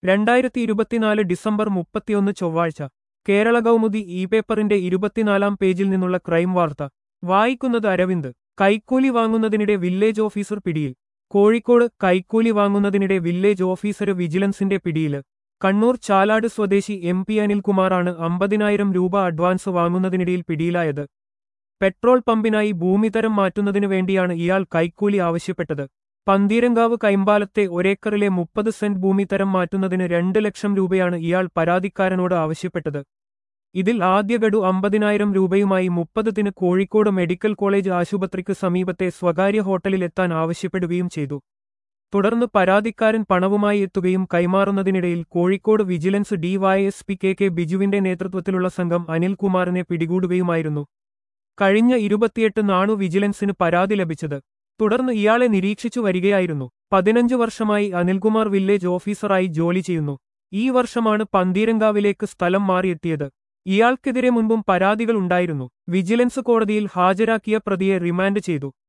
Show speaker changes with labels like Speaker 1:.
Speaker 1: രണ്ടായിരത്തി ഇരുപത്തിനാല് ഡിസംബർ മുപ്പത്തിയൊന്ന് ചൊവ്വാഴ്ച കേരള കൗമുദി ഇ പേപ്പറിന്റെ ഇരുപത്തിനാലാം പേജിൽ നിന്നുള്ള ക്രൈം വാർത്ത വായിക്കുന്നത് അരവിന്ദ് കൈക്കൂലി വാങ്ങുന്നതിനിടെ വില്ലേജ് ഓഫീസർ പിടിയിൽ കോഴിക്കോട് കൈക്കൂലി വാങ്ങുന്നതിനിടെ വില്ലേജ് ഓഫീസർ വിജിലൻസിന്റെ പിടിയില് കണ്ണൂർ ചാലാട് സ്വദേശി എം പി അനിൽകുമാറാണ് അമ്പതിനായിരം രൂപ അഡ്വാൻസ് വാങ്ങുന്നതിനിടയിൽ പിടിയിലായത് പെട്രോൾ പമ്പിനായി ഭൂമിതരം മാറ്റുന്നതിനു വേണ്ടിയാണ് ഇയാൾ കൈക്കൂലി ആവശ്യപ്പെട്ടത് പന്തീരങ്കാവ് കൈമ്പാലത്തെ ഒരേക്കറിലെ മുപ്പത് സെന്റ് ഭൂമി തരം മാറ്റുന്നതിന് രണ്ട് ലക്ഷം രൂപയാണ് ഇയാൾ പരാതിക്കാരനോട് ആവശ്യപ്പെട്ടത് ഇതിൽ ആദ്യ ഗഡു അമ്പതിനായിരം രൂപയുമായി മുപ്പതിന് കോഴിക്കോട് മെഡിക്കൽ കോളേജ് ആശുപത്രിക്ക് സമീപത്തെ സ്വകാര്യ ഹോട്ടലിലെത്താൻ ആവശ്യപ്പെടുകയും ചെയ്തു തുടർന്ന് പരാതിക്കാരൻ പണവുമായി എത്തുകയും കൈമാറുന്നതിനിടയിൽ Kozhikode vigilance DySP K K ബിജുവിന്റെ നേതൃത്വത്തിലുള്ള സംഘം അനിൽകുമാറിനെ പിടികൂടുകയുമായിരുന്നു കഴിഞ്ഞ ഇരുപത്തിയെട്ട് നാണു വിജിലൻസിന് പരാതി ലഭിച്ചത് തുടർന്ന് ഇയാളെ നിരീക്ഷിച്ചു വരികയായിരുന്നു പതിനഞ്ച് വർഷമായി അനിൽകുമാർ വില്ലേജ് ഓഫീസറായി ജോലി ചെയ്യുന്നു ഈ വർഷമാണ് പന്തീരങ്കാവിലേക്ക് സ്ഥലം മാറിയെത്തിയത് ഇയാൾക്കെതിരെ മുൻപും പരാതികൾ ഉണ്ടായിരുന്നു വിജിലൻസ് കോടതിയിൽ ഹാജരാക്കിയ പ്രതിയെ റിമാൻഡ് ചെയ്തു